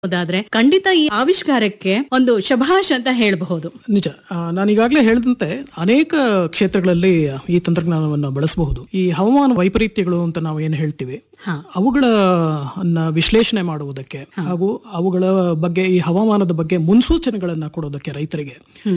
ಹೋದಾದ್ರೆ ಖಂಡಿತ ಈ ಆವಿಷ್ಕಾರಕ್ಕೆ ಒಂದು ಶಭಾಷ್ ಅಂತ ಹೇಳಬಹುದು ನಿಜ ಆ, ನಾನು ಈಗಾಗಲೇ ಹೇಳಿದಂತೆ ಅನೇಕ ಕ್ಷೇತ್ರಗಳಲ್ಲಿ ಈ ತಂತ್ರಜ್ಞಾನವನ್ನು ಬಳಸಬಹುದು ಈ ಹವಾಮಾನ ವೈಪರೀತ್ಯಗಳು ಅಂತ ನಾವು ಏನು ಹೇಳ್ತೀವಿ ಹಾ. ಅವುಗಳ ಅನ್ನ ವಿಶ್ಲೇಷಣೆ ಮಾಡುವುದಕ್ಕೆ ಹಾಗೂ ಅವುಗಳ ಬಗ್ಗೆ ಈ ಹವಾಮಾನದ ಬಗ್ಗೆ ಮುನ್ಸೂಚನೆಗಳನ್ನ ಕೊಡೋದಕ್ಕೆ ರೈತರಿಗೆ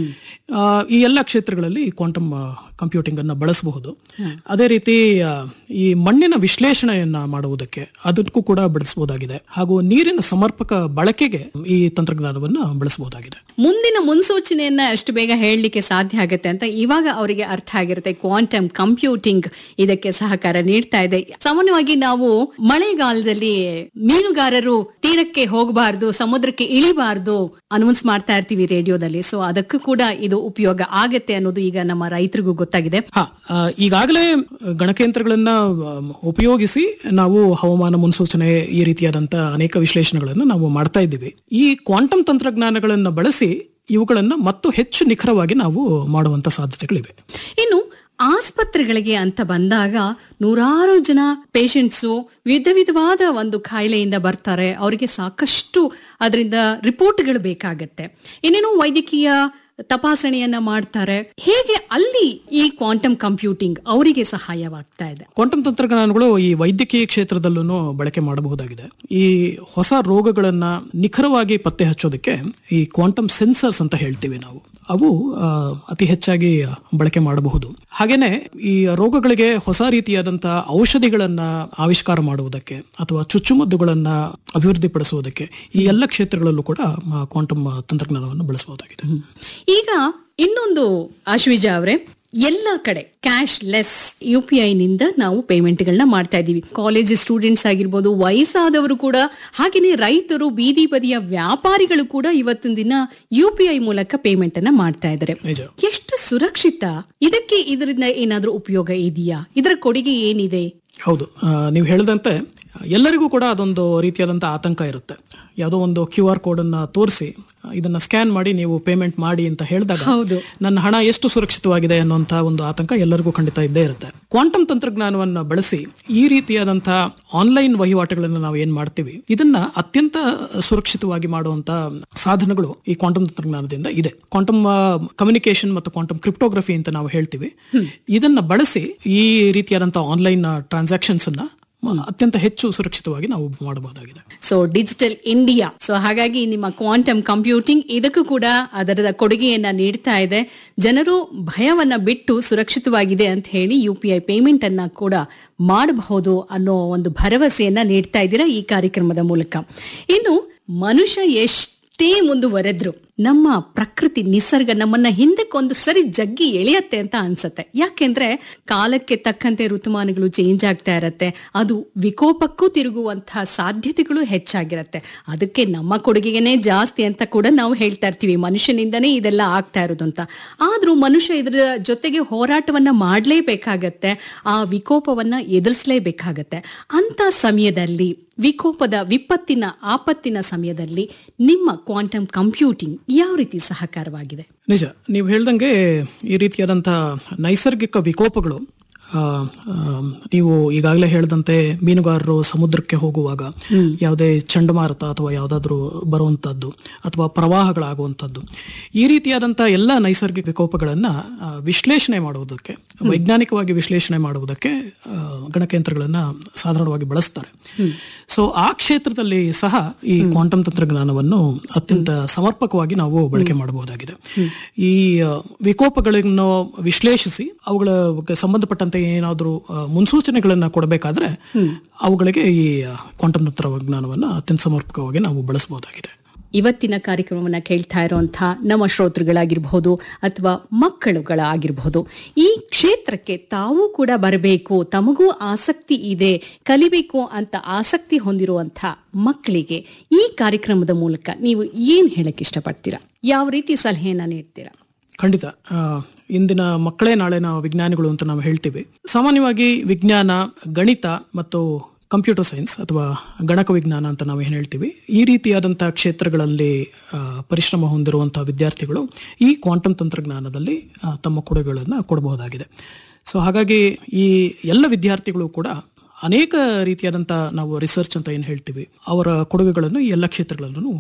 ಆ, ಈ ಎಲ್ಲ ಕ್ಷೇತ್ರಗಳಲ್ಲಿ ಕ್ವಾಂಟಮ್ ಕಂಪ್ಯೂಟಿಂಗ್ ಅನ್ನ ಬಳಸಬಹುದು ಅದೇ ರೀತಿ ಆ, ಈ ಮಣ್ಣಿನ ವಿಶ್ಲೇಷಣೆಯನ್ನ ಮಾಡುವುದಕ್ಕೆ ಅದಕ್ಕೂ ಕೂಡ ಬಳಸಬಹುದಾಗಿದೆ ಹಾಗೂ ನೀರಿನ ಸಮರ್ಪಕ ಬಳಕೆಗೆ ಈ ತಂತ್ರಜ್ಞಾನವನ್ನ ಬಳಸಬಹುದಾಗಿದೆ ಮುಂದಿನ ಮುನ್ಸೂಚನೆಯನ್ನ ಅಷ್ಟು ಬೇಗ ಹೇಳಲಿಕ್ಕೆ ಸಾಧ್ಯ ಆಗುತ್ತೆ ಅಂತ ಇವಾಗ ಅವರಿಗೆ ಅರ್ಥ ಆಗಿರುತ್ತೆ ಕ್ವಾಂಟಮ್ ಕಂಪ್ಯೂಟಿಂಗ್ ಇದಕ್ಕೆ ಸಹಕಾರ ನೀಡ್ತಾ ಇದೆ ಸಾಮಾನ್ಯವಾಗಿ ನಾವು ಮಳೆಗಾಲದಲ್ಲಿ ಮೀನುಗಾರರು ತೀರಕ್ಕೆ ಹೋಗಬಾರ್ದು ಸಮುದ್ರಕ್ಕೆ ಇಳಿಬಾರ್ದು ಅನೌನ್ಸ್ ಮಾಡ್ತಾ ಇರ್ತೀವಿ ರೇಡಿಯೋದಲ್ಲಿ ಸೊ ಅದಕ್ಕೂ ಕೂಡ ಇದು ಉಪಯೋಗ ಆಗತ್ತೆ ಅನ್ನೋದು ಈಗ ನಮ್ಮ ರೈತರಿಗೂ ಗೊತ್ತಾಗಿದೆ ಹಾ ಆ, ಈಗಾಗಲೇ ಗಣಕಯಂತ್ರಗಳನ್ನ ಆ, ಉಪಯೋಗಿಸಿ ನಾವು ಹವಾಮಾನ ಮುನ್ಸೂಚನೆ ಈ ರೀತಿಯಾದಂತ ಅನೇಕ ವಿಶ್ಲೇಷಣೆಗಳನ್ನು ನಾವು ಮಾಡ್ತಾ ಇದ್ದೀವಿ ಈ ಕ್ವಾಂಟಮ್ ತಂತ್ರಜ್ಞಾನಗಳನ್ನ ಬಳಸಿ ಇವುಗಳನ್ನ ಮತ್ತು ಹೆಚ್ಚು ನಿಖರವಾಗಿ ನಾವು ಮಾಡುವಂತ ಸಾಧ್ಯತೆಗಳಿವೆ ಇನ್ನು ಆಸ್ಪತ್ರೆಗಳಿಗೆ ಅಂತ ಬಂದಾಗ ನೂರಾರು ಜನ ಪೇಷಂಟ್ಸು ವಿಧ ವಿಧವಾದ ಒಂದು ಕಾಯಿಲೆಯಿಂದ ಬರ್ತಾರೆ ಅವರಿಗೆ ಸಾಕಷ್ಟು ಅದರಿಂದ ರಿಪೋರ್ಟ್ಗಳು ಬೇಕಾಗತ್ತೆ ಇನ್ನೇನು ವೈದ್ಯಕೀಯ ತಪಾಸಣೆಯನ್ನ ಮಾಡ್ತಾರೆ ಹೇಗೆ ಅಲ್ಲಿ ಈ ಕ್ವಾಂಟಮ್ ಕಂಪ್ಯೂಟಿಂಗ್ ಅವರಿಗೆ ಸಹಾಯವಾಗ್ತಾ ಇದೆ ಕ್ವಾಂಟಮ್ ತಂತ್ರಜ್ಞಾನಗಳು ಈ ವೈದ್ಯಕೀಯ ಕ್ಷೇತ್ರದಲ್ಲೂ ಬಳಕೆ ಮಾಡಬಹುದಾಗಿದೆ ಈ ಹೊಸ ರೋಗಗಳನ್ನ ನಿಖರವಾಗಿ ಪತ್ತೆ ಹಚ್ಚೋದಕ್ಕೆ ಈ ಕ್ವಾಂಟಮ್ ಸೆನ್ಸರ್ಸ್ ಅಂತ ಹೇಳ್ತೀವಿ ನಾವು ಅವು ಆ, ಅತಿ ಹೆಚ್ಚಾಗಿ ಬಳಕೆ ಮಾಡಬಹುದು ಹಾಗೇನೆ ಈ ರೋಗಗಳಿಗೆ ಹೊಸ ರೀತಿಯಾದಂತಹ ಔಷಧಿಗಳನ್ನ ಆವಿಷ್ಕಾರ ಮಾಡುವುದಕ್ಕೆ ಅಥವಾ ಚುಚ್ಚುಮದ್ದುಗಳನ್ನ ಅಭಿವೃದ್ಧಿಪಡಿಸುವುದಕ್ಕೆ ಈ ಎಲ್ಲ ಕ್ಷೇತ್ರಗಳಲ್ಲೂ ಕೂಡ ಕ್ವಾಂಟಮ್ ತಂತ್ರಜ್ಞಾನವನ್ನು ಬಳಸಬಹುದಾಗಿದೆ ಈಗ ಇನ್ನೊಂದು ಅಶ್ವಿಜಾ ಅವರೇ ಎಲ್ಲ ಕಡೆ cashless U P I ನಿಂದ ನಾವು ಪೇಮೆಂಟ್ಗಳನ್ನ ಮಾಡ್ತಾ ಇದೀವಿ ಕಾಲೇಜ್ ಸ್ಟೂಡೆಂಟ್ಸ್ ಆಗಿರ್ಬೋದು ವಯಸ್ಸಾದವರು ಕೂಡ ಹಾಗೇನೆ ರೈತರು ಬೀದಿ ಬದಿಯ ವ್ಯಾಪಾರಿಗಳು ಕೂಡ ಇವತ್ತಿನ ದಿನ ಯು ಪಿ ಐ ಮೂಲಕ ಪೇಮೆಂಟ್ ಅನ್ನ ಮಾಡ್ತಾ ಇದ್ದಾರೆ ನಿಜ ಎಷ್ಟು ಸುರಕ್ಷಿತ ಇದಕ್ಕೆ ಇದರಿಂದ ಏನಾದ್ರೂ ಉಪಯೋಗ ಇದೆಯಾ ಇದರ ಕೊಡುಗೆ ಏನಿದೆ ಹೌದು ಆ, ನೀವು ಹೇಳಿದಂತೆ ಎಲ್ಲರಿಗೂ ಕೂಡ ಅದೊಂದು ರೀತಿಯಾದಂಥ ಆತಂಕ ಇರುತ್ತೆ ಯಾವುದೋ ಒಂದು ಕ್ಯೂ ಆರ್ ಕೋಡ್ ಅನ್ನ ತೋರಿಸಿ ಇದನ್ನ ಸ್ಕ್ಯಾನ್ ಮಾಡಿ ನೀವು ಪೇಮೆಂಟ್ ಮಾಡಿ ಅಂತ ಹೇಳಿದಾಗ ಹೌದು ನನ್ನ ಹಣ ಎಷ್ಟು ಸುರಕ್ಷಿತವಾಗಿದೆ ಅನ್ನುವಂಥ ಒಂದು ಆತಂಕ ಎಲ್ಲರಿಗೂ ಖಂಡಿತ ಇದ್ದೇ ಇರುತ್ತೆ ಕ್ವಾಂಟಮ್ ತಂತ್ರಜ್ಞಾನವನ್ನ ಬಳಸಿ ಈ ರೀತಿಯಾದಂತಹ ಆನ್ಲೈನ್ ವಹಿವಾಟುಗಳನ್ನು ನಾವು ಏನ್ ಮಾಡ್ತೀವಿ ಇದನ್ನ ಅತ್ಯಂತ ಸುರಕ್ಷಿತವಾಗಿ ಮಾಡುವಂತ ಸಾಧನಗಳು ಈ ಕ್ವಾಂಟಮ್ ತಂತ್ರಜ್ಞಾನದಿಂದ ಇದೆ ಕ್ವಾಂಟಮ್ ಕಮ್ಯುನಿಕೇಶನ್ ಮತ್ತು ಕ್ವಾಂಟಮ್ ಕ್ರಿಪ್ಟೋಗ್ರಫಿ ಅಂತ ನಾವು ಹೇಳ್ತೀವಿ ಇದನ್ನ ಬಳಸಿ ಈ ರೀತಿಯಾದಂತಹ ಆನ್ಲೈನ್ ಟ್ರಾನ್ಸಾಕ್ಷನ್ಸ್ ಅನ್ನ ಅತ್ಯಂತ ಹೆಚ್ಚು ಸುರಕ್ಷಿತವಾಗಿ ನಾವು ಮಾಡಬಹುದಾಗಿದೆ ಸೊ ಡಿಜಿಟಲ್ ಇಂಡಿಯಾ ಸೊ ಹಾಗಾಗಿ ನಿಮ್ಮ ಕ್ವಾಂಟಮ್ ಕಂಪ್ಯೂಟಿಂಗ್ ಇದಕ್ಕೂ ಕೂಡ ಅದರ ಕೊಡುಗೆಯನ್ನ ನೀಡ್ತಾ ಇದೆ ಜನರು ಭಯವನ್ನ ಬಿಟ್ಟು ಸುರಕ್ಷಿತವಾಗಿದೆ ಅಂತ ಹೇಳಿ ಯು ಪಿ ಐ ಪೇಮೆಂಟ್ ಅನ್ನ ಕೂಡ ಮಾಡಬಹುದು ಅನ್ನೋ ಒಂದು ಭರವಸೆಯನ್ನ ನೀಡ್ತಾ ಇದ್ದೀರಾ ಈ ಕಾರ್ಯಕ್ರಮದ ಮೂಲಕ ಇನ್ನು ಮನುಷ್ಯ ಎಷ್ಟೇ ಮುಂದುವರೆದ್ರು ನಮ್ಮ ಪ್ರಕೃತಿ ನಿಸರ್ಗ ನಮ್ಮನ್ನ ಹಿಂದಕ್ಕೊಂದು ಸರಿ ಜಗ್ಗಿ ಎಳೆಯತ್ತೆ ಅಂತ ಅನ್ಸತ್ತೆ ಯಾಕೆಂದ್ರೆ ಕಾಲಕ್ಕೆ ತಕ್ಕಂತೆ ಋತುಮಾನಗಳು ಚೇಂಜ್ ಆಗ್ತಾ ಇರತ್ತೆ ಅದು ವಿಕೋಪಕ್ಕೂ ತಿರುಗುವಂತಹ ಸಾಧ್ಯತೆಗಳು ಹೆಚ್ಚಾಗಿರತ್ತೆ ಅದಕ್ಕೆ ನಮ್ಮ ಕೊಡುಗೆನೇ ಜಾಸ್ತಿ ಅಂತ ಕೂಡ ನಾವು ಹೇಳ್ತಾ ಇರ್ತೀವಿ ಮನುಷ್ಯನಿಂದನೇ ಇದೆಲ್ಲ ಆಗ್ತಾ ಇರೋದು ಅಂತ ಆದ್ರೂ ಮನುಷ್ಯ ಇದರ ಜೊತೆಗೆ ಹೋರಾಟವನ್ನ ಮಾಡ್ಲೇಬೇಕಾಗತ್ತೆ ಆ ವಿಕೋಪವನ್ನ ಎದುರಿಸಲೇಬೇಕಾಗತ್ತೆ ಅಂತ ಸಮಯದಲ್ಲಿ ವಿಕೋಪದ ವಿಪತ್ತಿನ ಆಪತ್ತಿನ ಸಮಯದಲ್ಲಿ ನಿಮ್ಮ ಕ್ವಾಂಟಮ್ ಕಂಪ್ಯೂಟಿಂಗ್ ಯಾವ ರೀತಿ ಸಹಕಾರವಾಗಿದೆ ನಿಜ ನೀವು ಹೇಳ್ದಂಗೆ ಈ ರೀತಿಯಾದಂತಹ ನೈಸರ್ಗಿಕ ವಿಕೋಪಗಳು ಆ, ಆ, ನೀವು ಈಗಾಗಲೇ ಹೇಳಿದಂತೆ ಮೀನುಗಾರರು ಸಮುದ್ರಕ್ಕೆ ಹೋಗುವಾಗ ಯಾವುದೇ ಚಂಡಮಾರುತ ಅಥವಾ ಯಾವುದಾದ್ರೂ ಬರುವಂತದ್ದು ಅಥವಾ ಪ್ರವಾಹಗಳಾಗುವಂಥದ್ದು ಈ ರೀತಿಯಾದಂತಹ ಎಲ್ಲ ನೈಸರ್ಗಿಕ ವಿಕೋಪಗಳನ್ನ ಆ, ವಿಶ್ಲೇಷಣೆ ಮಾಡುವುದಕ್ಕೆ ವೈಜ್ಞಾನಿಕವಾಗಿ ವಿಶ್ಲೇಷಣೆ ಮಾಡುವುದಕ್ಕೆ ಆ, ಗಣಕಯಂತ್ರಗಳನ್ನ ಸಾಧಾರಣವಾಗಿ ಬಳಸ್ತಾರೆ ಸೊ ಆ ಕ್ಷೇತ್ರದಲ್ಲಿ ಸಹ ಈ ಕ್ವಾಂಟಮ್ ತಂತ್ರಜ್ಞಾನವನ್ನು ಅತ್ಯಂತ ಸಮರ್ಪಕವಾಗಿ ನಾವು ಬಳಕೆ ಮಾಡಬಹುದಾಗಿದೆ ಈ ಆ, ವಿಕೋಪಗಳನ್ನು ವಿಶ್ಲೇಷಿಸಿ ಅವುಗಳ ಬಗ್ಗೆ ಸಂಬಂಧಪಟ್ಟಂತೆ ಏನಾದರೂ ಮುನ್ಸೂಚನೆಗಳನ್ನ ಕೊಡಬೇಕಾದ್ರೆ ಅವುಗಳಿಗೆ ಈ ಕ್ವಾಂಟಮ್ ತಂತ್ರಜ್ಞಾನವನ್ನು ಅತ್ಯಂತ ಸಮರ್ಪಕವಾಗಿ ನಾವು ಬಳಸಬಹುದಾಗಿದೆ ಇವತ್ತಿನ ಕಾರ್ಯಕ್ರಮವನ್ನ ಕೇಳ್ತಾ ಇರುವಂತಹ ನಮ್ಮ ಶ್ರೋತೃಗಳಾಗಿರ್ಬಹುದು ಅಥವಾ ಮಕ್ಕಳುಗಳಾಗಿರ್ಬಹುದು ಈ ಕ್ಷೇತ್ರಕ್ಕೆ ತಾವು ಕೂಡ ಬರಬೇಕು ತಮಗೂ ಆಸಕ್ತಿ ಇದೆ ಕಲಿಬೇಕು ಅಂತ ಆಸಕ್ತಿ ಹೊಂದಿರುವಂತಹ ಮಕ್ಕಳಿಗೆ ಈ ಕಾರ್ಯಕ್ರಮದ ಮೂಲಕ ನೀವು ಏನ್ ಹೇಳಕ್ ಇಷ್ಟಪಡ್ತೀರಾ ಯಾವ ರೀತಿ ಸಲಹೆಯನ್ನ ನೀಡ್ತೀರಾ ಖಂಡಿತ ಆ, ಇಂದಿನ ಮಕ್ಕಳೇ ನಾಳಿನ ವಿಜ್ಞಾನಿಗಳು ಅಂತ ನಾವು ಹೇಳ್ತೀವಿ ಸಾಮಾನ್ಯವಾಗಿ ವಿಜ್ಞಾನ ಗಣಿತ ಮತ್ತು ಕಂಪ್ಯೂಟರ್ ಸೈನ್ಸ್ ಅಥವಾ ಗಣಕ ವಿಜ್ಞಾನ ಅಂತ ನಾವು ಏನು ಹೇಳ್ತೀವಿ ಈ ರೀತಿಯಾದಂತಹ ಕ್ಷೇತ್ರಗಳಲ್ಲಿ ಆ, ಪರಿಶ್ರಮ ಹೊಂದಿರುವಂತಹ ವಿದ್ಯಾರ್ಥಿಗಳು ಈ ಕ್ವಾಂಟಮ್ ತಂತ್ರಜ್ಞಾನದಲ್ಲಿ ಆ, ತಮ್ಮ ಕೊಡುಗೆಗಳನ್ನು ಕೊಡಬಹುದಾಗಿದೆ ಸೊ ಹಾಗಾಗಿ ಈ ಎಲ್ಲ ವಿದ್ಯಾರ್ಥಿಗಳು ಕೂಡ ಅನೇಕ ರೀತಿಯಾದಂತಹ ನಾವು ರಿಸರ್ಚ್ ಅಂತ ಏನು ಹೇಳ್ತೀವಿ ಅವರ ಕೊಡುಗೆಗಳನ್ನು ಈ ಎಲ್ಲ ಕ್ಷೇತ್ರಗಳಲ್ಲೂ